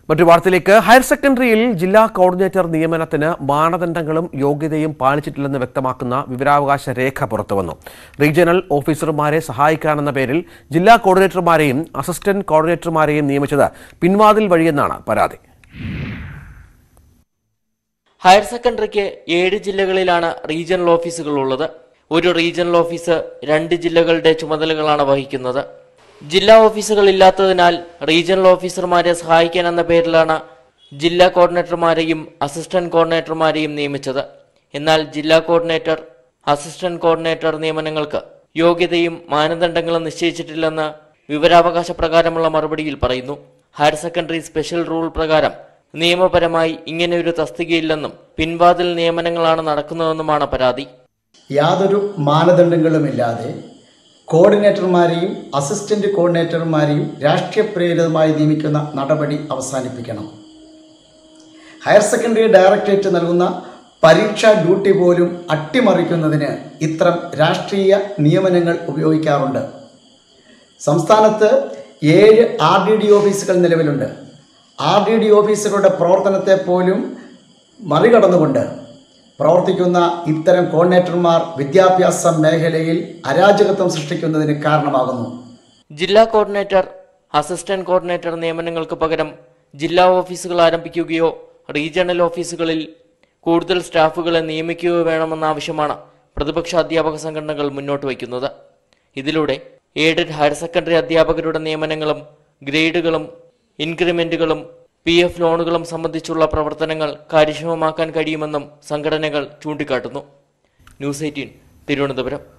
മറ്റു വാർത്തയിലേക്ക് ഹയർ സെക്കൻഡറിയിൽ ജില്ലാ കോർഡിനേറ്റർ നിയമനത്തിന് മാനദണ്ഡങ്ങളും യോഗ്യതയും പാലിച്ചിട്ടില്ലെന്ന് വ്യക്തമാക്കുന്ന വിവരാവകാശ രേഖ പുറത്തുവന്നു റീജിയണൽ ഓഫീസർമാരെ സഹായിക്കാനെന്ന പേരിൽ ജില്ലാ കോർഡിനേറ്റർമാരെയും അസിസ്റ്റന്റ് കോർഡിനേറ്റർമാരെയും നിയമിച്ചത് പിൻവാതിൽ വഴിയെന്നാണ് പരാതി ഹയർ സെക്കൻഡറിക്ക് ഏഴ് ജില്ലകളിലാണ് റീജിയണൽ ഓഫീസുകൾ ഉള്ളത് ഒരു റീജിയണൽ ഓഫീസ് രണ്ട് ജില്ലകളുടെ ചുമതലകളാണ് വഹിക്കുന്നത് ജില്ലാ ഓഫീസുകൾ ഇല്ലാത്തതിനാൽ റീജിയണൽ ഓഫീസർമാരെ സഹായിക്കാൻ എന്ന പേരിലാണ് ജില്ലാ കോർഡിനേറ്റർമാരെയും അസിസ്റ്റന്റ് കോർഡിനേറ്റർമാരെയും നിയമിച്ചത് എന്നാൽ ജില്ലാ കോർഡിനേറ്റർ അസിസ്റ്റന്റ് കോർഡിനേറ്റർ നിയമനങ്ങൾക്ക് യോഗ്യതയും മാനദണ്ഡങ്ങളും നിശ്ചയിച്ചിട്ടില്ലെന്ന് വിവരാവകാശ പ്രകാരമുള്ള മറുപടിയിൽ പറയുന്നു ഹയർ സെക്കൻഡറി സ്പെഷ്യൽ റൂൾ പ്രകാരം നിയമപരമായി ഇങ്ങനെയൊരു തസ്തികയില്ലെന്നും പിൻവാതിൽ നിയമനങ്ങളാണ് നടക്കുന്നതെന്നുമാണ് പരാതി യാതൊരു മാനദണ്ഡങ്ങളുമില്ലാതെ കോർഡിനേറ്റർമാരെയും അസിസ്റ്റന്റ് കോർഡിനേറ്റർമാരെയും രാഷ്ട്രീയ പ്രേരിതമായി നിയമിക്കുന്ന നടപടി അവസാനിപ്പിക്കണം ഹയർ സെക്കൻഡറി ഡയറക്ടറേറ്റ് നൽകുന്ന പരീക്ഷാ ഡ്യൂട്ടി പോലും അട്ടിമറിക്കുന്നതിന് ഇത്തരം രാഷ്ട്രീയ നിയമനങ്ങൾ ഉപയോഗിക്കാറുണ്ട് സംസ്ഥാനത്ത് ഏഴ് ആർ ഡി ഡി ഓഫീസുകൾ നിലവിലുണ്ട് ആർ ഡി ഡി ഓഫീസുകളുടെ പ്രവർത്തനത്തെ പോലും മറികടന്നുകൊണ്ട് പ്രവർത്തിക്കുന്ന ഇത്തരം കോർഡിനേറ്റർമാർ വിദ്യാഭ്യാസ മേഖലയിൽ അരാജകത്വം സൃഷ്ടിക്കുന്നതിന് കാരണമാകുന്നു ജില്ലാ കോർഡിനേറ്റർ അസിസ്റ്റന്റ് കോർഡിനേറ്റർ നിയമനങ്ങൾക്ക് പകരം ജില്ലാ ഓഫീസുകൾ ആരംഭിക്കുകയോ റീജിയണൽ ഓഫീസുകളിൽ കൂടുതൽ സ്റ്റാഫുകളെ നിയമിക്കുകയോ വേണമെന്ന ആവശ്യമാണ് പ്രതിപക്ഷ അധ്യാപക സംഘടനകൾ മുന്നോട്ട് വയ്ക്കുന്നത് ഇതിലൂടെ എയ്ഡഡ് ഹയർ സെക്കൻഡറി അധ്യാപകരുടെ നിയമനങ്ങളും ഗ്രേഡുകളും ഇൻക്രിമെന്റുകളും പി എഫ് ലോണുകളും സംബന്ധിച്ചുള്ള പ്രവർത്തനങ്ങൾ കാര്യക്ഷമമാക്കാൻ കഴിയുമെന്നും സംഘടനകൾ ചൂണ്ടിക്കാട്ടുന്നു ന്യൂസ് എയ്റ്റീൻ തിരുവനന്തപുരം